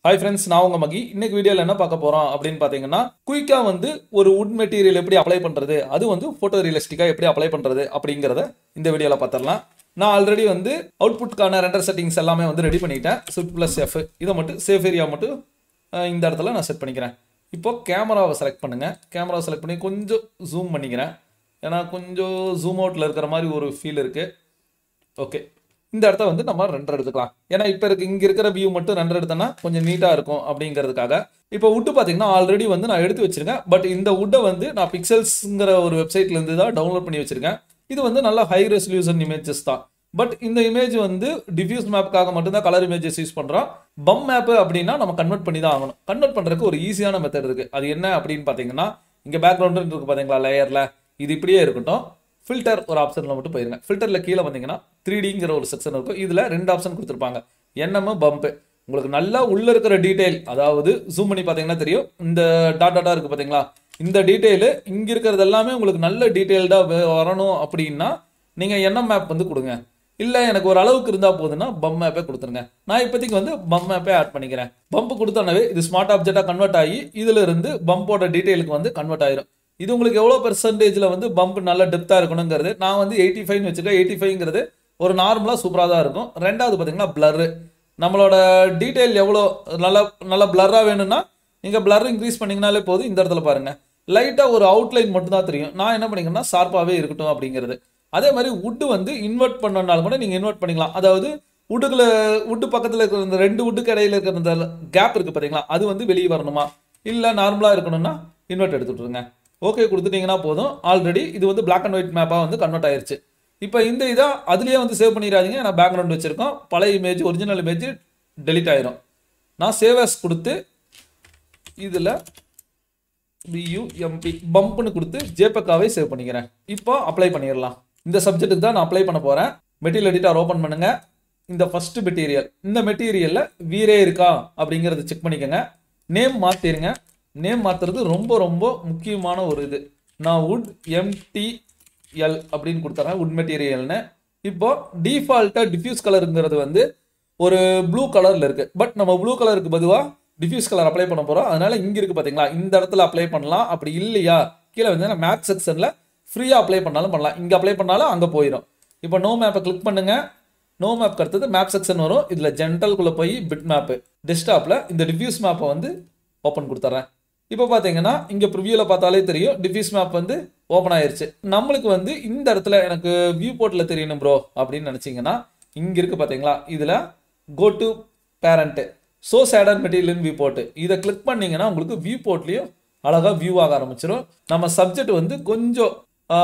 hi friends நான் உங்க மகி இன்னைக்கு வீடியோவில் என்ன பார்க்க போறோம் அப்படின்னு பார்த்தீங்கன்னா குயிக்கா வந்து ஒரு வுட் மெட்டீரியல் எப்படி அப்ளை பண்றது அது வந்து போட்டோ ரியலிஸ்டிக்கா எப்படி அப்ளை பண்றது அப்படிங்கிறத இந்த வீடியோவில் பார்த்துடலாம் நான் ஆல்ரெடி வந்து அவுட்புட்கான ரெண்டர் செட்டிங்ஸ் எல்லாமே வந்து ரெடி பண்ணிட்டேன் ஸ்விஃப்ட் ப்ளஸ் எஃப் இதை மட்டும் சேஃப் ஏரியா மட்டும் அஹ், இந்த இடத்துல நான் செட் பண்ணிக்கிறேன் இப்போ கேமராவை செலக்ட் பண்ணுங்க கேமராவை செலக்ட் பண்ணி கொஞ்சம் ஜூம் பண்ணிக்கிறேன் ஏன்னா கொஞ்சம் ஜூம் அவுட்டில் இருக்கிற மாதிரி ஒரு ஃபீல் இருக்கு ஓகே இந்த இடத்த வந்து நம்ம ரெண்டர் எடுத்துக்கலாம் ஏன்னா இப்போ இருக்கு இங்கே இருக்கிற வியூ மட்டும் ரெண்டர் எடுத்தோம்னா கொஞ்சம் நீட்டாக இருக்கும் அப்படிங்கிறதுக்காக இப்போ வுட்டு பார்த்தீங்கன்னா ஆல்ரெடி வந்து நான் எடுத்து வச்சிருக்கேன் பட் இந்த வுட்டை வந்து நான் பிக்சல்ஸ்ங்கிற ஒரு வெப்சைட்ல இருந்து தான் டவுன்லோட் பண்ணி வச்சிருக்கேன் இது வந்து நல்ல ஹை ரெசல்யூஷன் இமேஜஸ் தான் பட் இந்த இமேஜ் வந்து டிஃப்யூஸ் மேப்புக்காக மட்டும்தான் கலர் இமேஜஸ் யூஸ் பண்ணுறோம் பம் மேப்பு அப்படின்னா நம்ம கன்வெர்ட் பண்ணி தான் ஆகணும் கன்வெர்ட் பண்ணுறதுக்கு ஒரு ஈஸியான மெத்தட் இருக்கு அது என்ன அப்படின்னு பார்த்தீங்கன்னா இங்கே பேக்ரவுண்டு இருக்கு பார்த்தீங்களா லேயரில் இது இப்படியே இருக்கட்டும் ஃபில்டர் ஒரு ஆப்ஷனில் மட்டும் போயிருங்க ஃபில்டரில் கீழே வந்தீங்கன்னா த்ரீ டிங்கிற ஒரு செக்ஷன் இருக்கும் இதில் ரெண்டு ஆப்ஷன் கொடுத்துருப்பாங்க என்னமோ பம்பு உங்களுக்கு நல்லா உள்ள இருக்கிற டீடைல் அதாவது ஜூம் பண்ணி பார்த்தீங்கன்னா தெரியும் இந்த டாட் டாட்டா இருக்கு பார்த்தீங்களா இந்த டீடைலு இங்கே இருக்கிறது எல்லாமே உங்களுக்கு நல்ல டீட்டெயில்டாக வரணும் அப்படின்னா நீங்கள் என்ன மேப் வந்து கொடுங்க இல்லை எனக்கு ஒரு அளவுக்கு இருந்தால் போதுன்னா பம் மேப்பே கொடுத்துருங்க நான் இப்போதைக்கு வந்து பம் மேப்பே ஆட் பண்ணிக்கிறேன் பம்ப் கொடுத்தோன்னவே இது ஸ்மார்ட் ஆப்ஜெக்டாக கன்வெர்ட் ஆகி இதுல இருந்து பம்போட டீட்டெயிலுக்கு வந்து கன்வெர்ட் ஆயிரும் இது உங்களுக்கு எவ்வளோ பெர்சன்டேஜில் வந்து பம்ப் நல்ல டெப்த்தாக இருக்கணுங்கிறது நான் வந்து எயிட்டி ஃபைவ்னு வச்சுருக்கேன் எயிட்டி ஃபைவ்ங்கிறது ஒரு நார்மலாக சூப்பராக தான் இருக்கும் ரெண்டாவது பார்த்தீங்கன்னா பிளரு நம்மளோட டீட்டெயில் எவ்வளோ நல்லா நல்லா பிளராக வேணும்னா நீங்கள் பிளர் இன்க்ரீஸ் பண்ணிங்கனாலே போதும் இந்த இடத்துல பாருங்கள் லைட்டாக ஒரு அவுட்லைன் மட்டும் தான் தெரியும் நான் என்ன பண்ணிக்கிறேன்னா ஷார்ப்பாகவே இருக்கட்டும் அப்படிங்கிறது அதே மாதிரி வுட்டு வந்து இன்வெர்ட் பண்ணனாலும் கூட நீங்கள் இன்வெர்ட் பண்ணிக்கலாம் அதாவது வுட்டுக்குள்ள வுட்டு பக்கத்தில் இருக்கிற இந்த ரெண்டு வுட்டுக்கு இடையில இருக்கிற இந்த கேப் இருக்குது பார்த்தீங்களா அது வந்து வெளியே வரணுமா இல்லை நார்மலாக இருக்கணும்னா இன்வெர்ட் எடுத்து விட்ருங்க ஓகே கொடுத்துட்டீங்கன்னா போதும் ஆல்ரெடி இது வந்து Black அண்ட் ஒயிட் மேப்பாக வந்து கன்வெர்ட் ஆயிருச்சு இப்போ இந்த இதை அதுலேயே வந்து சேவ் பண்ணிடாதீங்க நான் பேக்ரவுண்ட் வச்சுருக்கோம் பழைய இமேஜ் ஒரிஜினல் இமேஜ் டெலீட் ஆயிரும் நான் சேவ் as கொடுத்து இதில் பியூஎம்பி பம்ப்னு கொடுத்து ஜேபக்காவே சேவ் பண்ணிக்கிறேன் இப்போ அப்ளை பண்ணிடலாம் இந்த சப்ஜெக்ட்டுக்கு தான் நான் அப்ளை பண்ண போகிறேன் மெட்டீரியல் எடிட்டர் ஓப்பன் பண்ணுங்க இந்த ஃபர்ஸ்ட் மெட்டீரியல் இந்த மெட்டீரியலில் வீரே இருக்கா அப்படிங்கிறத செக் பண்ணிக்கோங்க நேம் மாற்றிருங்க நேம் மாற்றுறது ரொம்ப ரொம்ப முக்கியமான ஒரு இது நான் வுட் எம்டிஎல் அப்படின்னு கொடுத்துறேன் வுட் மெட்டீரியல்னு இப்போ டிஃபால்ட்டாக டிஃப்யூஸ் கலருங்கிறது வந்து ஒரு ப்ளூ கலரில் இருக்கு பட் நம்ம ப்ளூ கலருக்கு பொதுவாக டிஃப்யூஸ் கலர் அப்ளை பண்ண போகிறோம் அதனால இங்கே இருக்கு பார்த்தீங்களா இந்த இடத்துல அப்ளை பண்ணலாம் அப்படி இல்லையா கீழே வந்து மேப் செக்ஷனில் ஃப்ரீயாக அப்ளை பண்ணாலும் பண்ணலாம் இங்கே அப்ளை பண்ணாலும் அங்கே போயிடும் இப்போ நோ மேப்பை கிளிக் பண்ணுங்க நோ மேப் அடுத்தது மேப் செக்ஷன் வரும் இதில் ஜென்டல்குள்ளே போய் பிட் மேப்பு டெஸ்க்டாப்பில் இந்த டிஃப்யூஸ் மேப்பை வந்து ஓப்பன் கொடுத்துட்றேன் இப்போ பார்த்தீங்கன்னா இங்கே ப்ரிவியூவில் பார்த்தாலே தெரியும் டிஃப்யூஸ் மேப் வந்து ஓப்பன் ஆயிருச்சு நம்மளுக்கு வந்து இந்த இடத்துல எனக்கு வியூ போர்ட்டில் தெரியணும் ப்ரோ அப்படின்னு நினச்சிங்கன்னா இங்கே இருக்கு பார்த்தீங்களா இதில் go to parent so shader material view port இதை கிளிக் பண்ணீங்கன்னா உங்களுக்கு வியூ போர்ட்லேயும் அழகாக வியூ ஆக ஆரம்பிச்சிடும் நம்ம சப்ஜெக்ட் வந்து கொஞ்சம்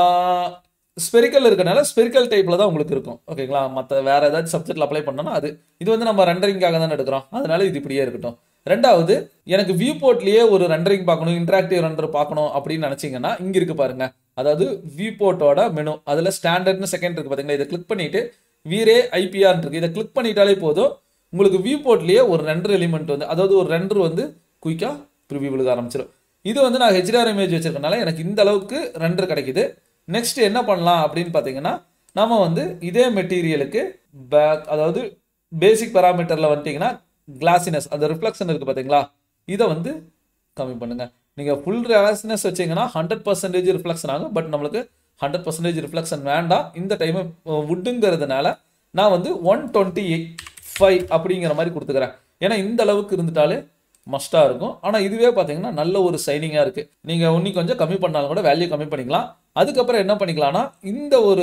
ஸ்பெரிக்கல் இருக்கனால ஸ்பெரிக்கல் டைப்பில் தான் உங்களுக்கு இருக்கும் ஓகேங்களா மற்ற வேற ஏதாச்சும் சப்ஜெக்டில் அப்ளை பண்ணோம்னா அது இது வந்து நம்ம ரெண்டரிங்காக தானே எடுக்கிறோம் அதனால இது இப்படியே இருக்கட்டும் ரெண்டாவது எனக்கு வியூ போர்ட்லயே ஒரு ரெண்டரிங் பார்க்கணும் இன்டராக்டிவ் ரெண்டர் பார்க்கணும் அப்படின்னு நினைச்சீங்கன்னா இங்க இருக்கு பாருங்க அதாவது வியூ போர்ட்டோட மெனு அதுல ஸ்டாண்டர்ட்னு செகண்ட் இருக்கு பாத்தீங்களா இதை கிளிக் பண்ணிட்டு வீரே ஐபிஆர் இருக்கு இதை கிளிக் பண்ணிட்டாலே போதும் உங்களுக்கு வியூ போர்ட்லயே ஒரு ரெண்டர் எலிமெண்ட் வந்து அதாவது ஒரு ரெண்டர் வந்து குயிக்கா ப்ரிவியூ விழுக ஆரம்பிச்சிடும் இது வந்து நான் ஹெச்டிஆர் இமேஜ் வச்சிருக்கனால எனக்கு இந்த அளவுக்கு ரெண்டர் கிடைக்குது நெக்ஸ்ட் என்ன பண்ணலாம் அப்படின்னு பார்த்தீங்கன்னா நாம வந்து இதே மெட்டீரியலுக்கு பேக் அதாவது பேசிக் பேராமீட்டரில் வந்துட்டீங்கன்னா கிளாசினஸ் அந்த ரிஃப்ளெக்ஷன் இருக்குது பார்த்தீங்களா இதை வந்து கம்மி பண்ணுங்க நீங்கள் ஃபுல் கிளாசினஸ் வச்சீங்கன்னா ஹண்ட்ரட் பர்சன்டேஜ் ரிஃப்ளெக்ஷன் ஆகும் பட் நம்மளுக்கு ஹண்ட்ரட் பர்சன்டேஜ் ரிஃப்ளெக்ஷன் வேண்டாம் இந்த டைம் வுட்டுங்கிறதுனால நான் வந்து ஒன் டுவெண்ட்டி ஃபைவ் அப்படிங்கிற மாதிரி கொடுத்துக்கிறேன் ஏன்னா இந்த அளவுக்கு இருந்துட்டாலே மஸ்ட்டாக இருக்கும் ஆனால் இதுவே பார்த்தீங்கன்னா நல்ல ஒரு சைனிங்காக இருக்குது நீங்கள் இன்னி கொஞ்சம் கம்மி பண்ணாலும் கூட வேல்யூ கம்மி பண்ணிக்கலாம் அதுக்கப்புறம் என்ன பண்ணிக்கலாம்னா இந்த ஒரு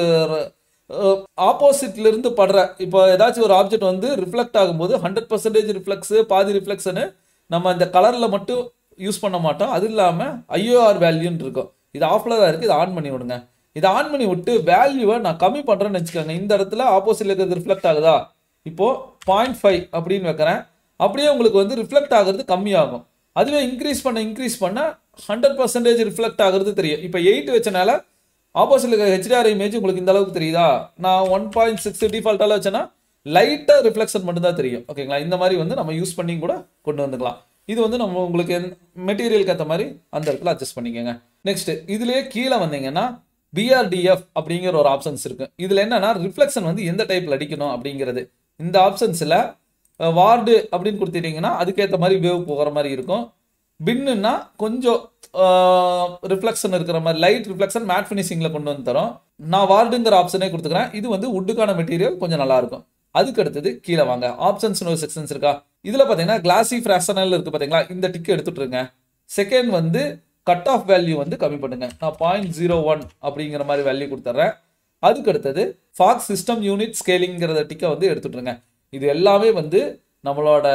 ஆப்போசிட்ல இருந்து படுற இப்போ ஏதாச்சும் ஒரு ஆப்ஜெக்ட் வந்து ரிஃப்ளெக்ட் ஆகும்போது ஹண்ட்ரட் பர்சன்டேஜ் ரிஃப்ளெக்ஸ் பாதி ரிஃப்ளெக்ஷனு நம்ம இந்த கலரில் மட்டும் யூஸ் பண்ண மாட்டோம் அது இல்லாமல் ஐஓஆர் வேல்யூன்னு இருக்கும் இது ஆஃப்ல தான் இருக்குது இதை ஆன் பண்ணி விடுங்க இதை ஆன் பண்ணி விட்டு வேல்யூவை நான் கம்மி பண்ணுறேன்னு வச்சுக்கோங்க இந்த இடத்துல ஆப்போசிட்ல இருக்கிறது ரிஃப்ளெக்ட் ஆகுதா இப்போ பாயிண்ட் ஃபைவ் அப்படின்னு வைக்கிறேன் அப்படியே உங்களுக்கு வந்து ரிஃப்ளெக்ட் ஆகுறது கம்மியாகும் அதுவே இன்க்ரீஸ் பண்ண இன்க்ரீஸ் பண்ண ஹண்ட்ரட் பர்சன்டேஜ் ரிஃப்ளெக்ட் ஆகுறது தெரியும் இப்போ எயிட் வச்சனால ஆப்போசிட்ல இருக்கிற ஹெச்டிஆர் இமேஜ் உங்களுக்கு இந்த அளவுக்கு தெரியுதா நான் ஒன் பாயிண்ட் சிக்ஸ் டிஃபால்ட்டால வச்சேன்னா லைட்டாக ரிஃப்ளெக்ஷன் மட்டும் தான் தெரியும் ஓகேங்களா இந்த மாதிரி வந்து நம்ம யூஸ் பண்ணி கூட கொண்டு வந்துக்கலாம் இது வந்து நம்ம உங்களுக்கு மெட்டீரியலுக்கு ஏற்ற மாதிரி அந்த இடத்துல அட்ஜஸ்ட் பண்ணிக்கோங்க நெக்ஸ்ட் இதுலயே கீழே வந்தீங்கன்னா பிஆர்டிஎஃப் அப்படிங்கிற ஒரு ஆப்ஷன்ஸ் இருக்கு இதுல என்னன்னா ரிஃப்ளெக்ஷன் வந்து எந்த டைப்ல அடிக்கணும் அப்படிங்கிறது இந்த ஆப்ஷன்ஸ்ல வார்டு அப்படின்னு கொடுத்துட்டீங்கன்னா அதுக்கேற்ற மாதிரி வேவ் போகிற மாதிரி இருக்கும் பின்னுன்னா கொஞ்சம் ரிஃப்ளெக்ஷன் இருக்கிற மாதிரி லைட் ரிஃப்ளெக்ஷன் மேட் ஃபினிஷிங்கில் கொண்டு வந்து தரோம் நான் வார்டுங்கிற ஆப்ஷனே கொடுத்துக்கிறேன் இது வந்து உட்டுக்கான மெட்டீரியல் கொஞ்சம் நல்லா இருக்கும் அதுக்கு அடுத்தது கீழே வாங்க ஆப்ஷன்ஸ் ஒரு செக்ஷன்ஸ் இருக்கா இதில் பார்த்தீங்கன்னா கிளாசி ஃப்ராக்ஷனல் இருக்கு பார்த்தீங்களா இந்த டிக்கு எடுத்துட்டுருங்க செகண்ட் வந்து கட் ஆஃப் வேல்யூ வந்து கம்மி பண்ணுங்க நான் பாயிண்ட் ஜீரோ ஒன் அப்படிங்கிற மாதிரி வேல்யூ கொடுத்துட்றேன் அதுக்கு அடுத்தது ஃபாக்ஸ் சிஸ்டம் யூனிட் ஸ்கேலிங்கிறத டிக்கை வந்து எடுத்துட்டுருங்க இது எல்லாமே வந்து நம்மளோட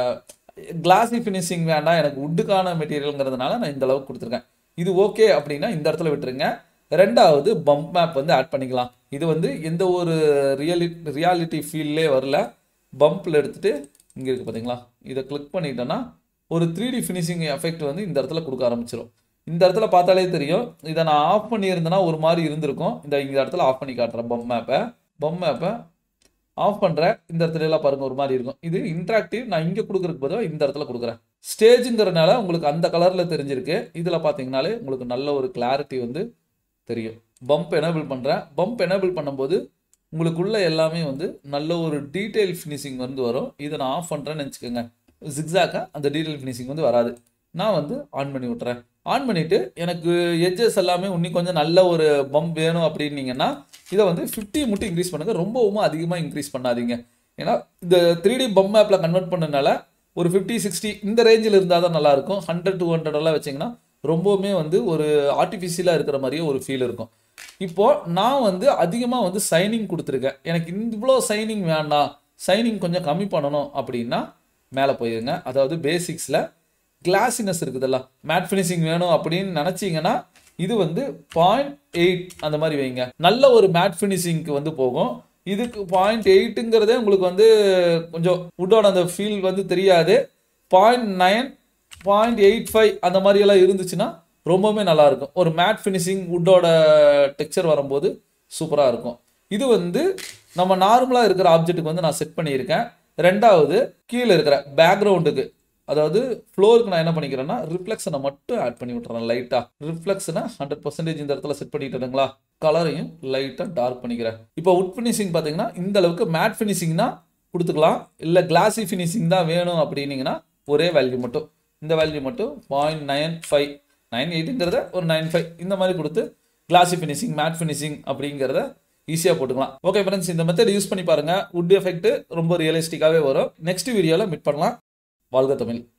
கிளாசி ஃபினிஷிங் வேண்டாம் எனக்கு உட்டுக்கான மெட்டீரியல்ங்கிறதுனால நான் இந்த அளவுக்கு கொடுத்துருக்கேன் இது ஓகே அப்படின்னா இந்த இடத்துல விட்டுருங்க ரெண்டாவது பம்ப் மேப் வந்து ஆட் பண்ணிக்கலாம் இது வந்து எந்த ஒரு ரியலி ரியாலிட்டி ஃபீல்லே வரல பம்பில் எடுத்துட்டு இங்கே இருக்குது பார்த்தீங்களா இதை கிளிக் பண்ணிட்டோன்னா ஒரு த்ரீ டி ஃபினிஷிங் எஃபெக்ட் வந்து இந்த இடத்துல கொடுக்க ஆரம்பிச்சிடும் இந்த இடத்துல பார்த்தாலே தெரியும் இதை நான் ஆஃப் பண்ணியிருந்தேன்னா ஒரு மாதிரி இருந்திருக்கும் இந்த இந்த இடத்துல ஆஃப் பண்ணி காட்டுறேன் பம் மேப்பை பம் மேப்பை ஆஃப் பண்ணுறேன் இந்த இடத்துல எல்லாம் பாருங்க ஒரு மாதிரி இருக்கும் இது இன்ட்ராக்டிவ் நான் இங்கே கொடுக்குறதுக்கு பதிலாக இந்த இடத்துல கொடுக்குறேன் ஸ்டேஜுங்கிறனால உங்களுக்கு அந்த கலரில் தெரிஞ்சிருக்கு இதில் பார்த்தீங்கனாலே உங்களுக்கு நல்ல ஒரு கிளாரிட்டி வந்து தெரியும் பம்ப் எனேபிள் பண்ணுறேன் பம்ப் எனேபிள் பண்ணும்போது உங்களுக்குள்ள எல்லாமே வந்து நல்ல ஒரு டீட்டெயில் ஃபினிஷிங் வந்து வரும் இதை நான் ஆஃப் பண்ணுறேன்னு நினச்சிக்கோங்க ஜிக்ஸாக்காக அந்த டீட்டெயில் ஃபினிஷிங் வந்து வராது நான் வந்து ஆன் பண்ணி விட்றேன் ஆன் பண்ணிவிட்டு எனக்கு எட்ஜஸ் எல்லாமே இன்னும் கொஞ்சம் நல்ல ஒரு பம்ப் வேணும் அப்படின்னீங்கன்னா இதை வந்து ஃபிஃப்டி மட்டும் இன்க்ரீஸ் பண்ணுங்கள் ரொம்பவும் அதிகமாக இன்க்ரீஸ் பண்ணாதீங்க ஏன்னா இந்த த்ரீ டி பம் மேப்பில் கன்வெர்ட் பண்ணனால ஒரு ஃபிஃப்டி சிக்ஸ்டி இந்த ரேஞ்சில் இருந்தால் தான் நல்லாயிருக்கும் ஹண்ட்ரட் டூ ஹண்ட்ரட் எல்லாம் வச்சிங்கன்னா ரொம்பவுமே வந்து ஒரு ஆர்டிஃபிஷியலாக இருக்கிற மாதிரியே ஒரு ஃபீல் இருக்கும் இப்போ நான் வந்து அதிகமாக வந்து சைனிங் கொடுத்துருக்கேன் எனக்கு இவ்வளோ சைனிங் வேண்டாம் சைனிங் கொஞ்சம் கம்மி பண்ணணும் அப்படின்னா மேலே போயிருங்க அதாவது பேசிக்ஸில் கிளாஸினஸ் இருக்குதுல்ல மேட் ஃபினிஷிங் வேணும் அப்படின்னு நினச்சிங்கன்னா இது வந்து பாயிண்ட் எயிட் அந்த மாதிரி வைங்க நல்ல ஒரு மேட் ஃபினிஷிங்க்கு வந்து போகும் இதுக்கு பாயிண்ட் எயிட்டுங்கிறதே உங்களுக்கு வந்து கொஞ்சம் உட்டோட அந்த ஃபீல் வந்து தெரியாது point nine point eight five அந்த மாதிரி எல்லாம் இருந்துச்சுன்னா ரொம்பவுமே நல்லா இருக்கும் ஒரு மேட் ஃபினிஷிங் உட்டோட டெக்ஸ்சர் வரும்போது சூப்பராக இருக்கும் இது வந்து நம்ம நார்மலாக இருக்கிற ஆப்ஜெக்ட்டுக்கு வந்து நான் செட் பண்ணியிருக்கேன் ரெண்டாவது கீழே இருக்கிற பேக்ரவுண்டுக்கு அதாவது ஃப்ளோருக்கு நான் என்ன பண்ணிக்கிறேன்னா ரிஃப்ளெக்ஷனை மட்டும் ஆட் பண்ணி விட்டுறேன் லைட்டாக ரிஃப்ளெக்ஷனை ஹண்ட்ரட் பர்சன்டேஜ் இந்த இடத்துல செட் பண்ணிட்டுங்களா கலரையும் லைட்டாக டார்க் பண்ணிக்கிறேன் இப்போ உட் ஃபினிஷிங் பார்த்தீங்கன்னா இந்த அளவுக்கு மேட் ஃபினிஷிங்னா கொடுத்துக்கலாம் இல்லை கிளாசி ஃபினிஷிங் தான் வேணும் அப்படின்னீங்கன்னா ஒரே வேல்யூ மட்டும் இந்த வேல்யூ மட்டும் பாயிண்ட் நைன் ஃபைவ் நைன் எயிட்டுங்கிறத ஒரு நைன் ஃபைவ் இந்த மாதிரி கொடுத்து கிளாசி ஃபினிஷிங் மேட் ஃபினிஷிங் அப்படிங்கிறத ஈஸியாக போட்டுக்கலாம் ஓகே ஃப்ரெண்ட்ஸ் இந்த மெத்தட் யூஸ் பண்ணி பாருங்க உட் எஃபெக்ட் ரொம்ப ரியலிஸ்டிக்காகவே வரும் நெக்ஸ்ட் வீடியோவில் மீட் பண்ணலாம் வாழ்க தமிழ்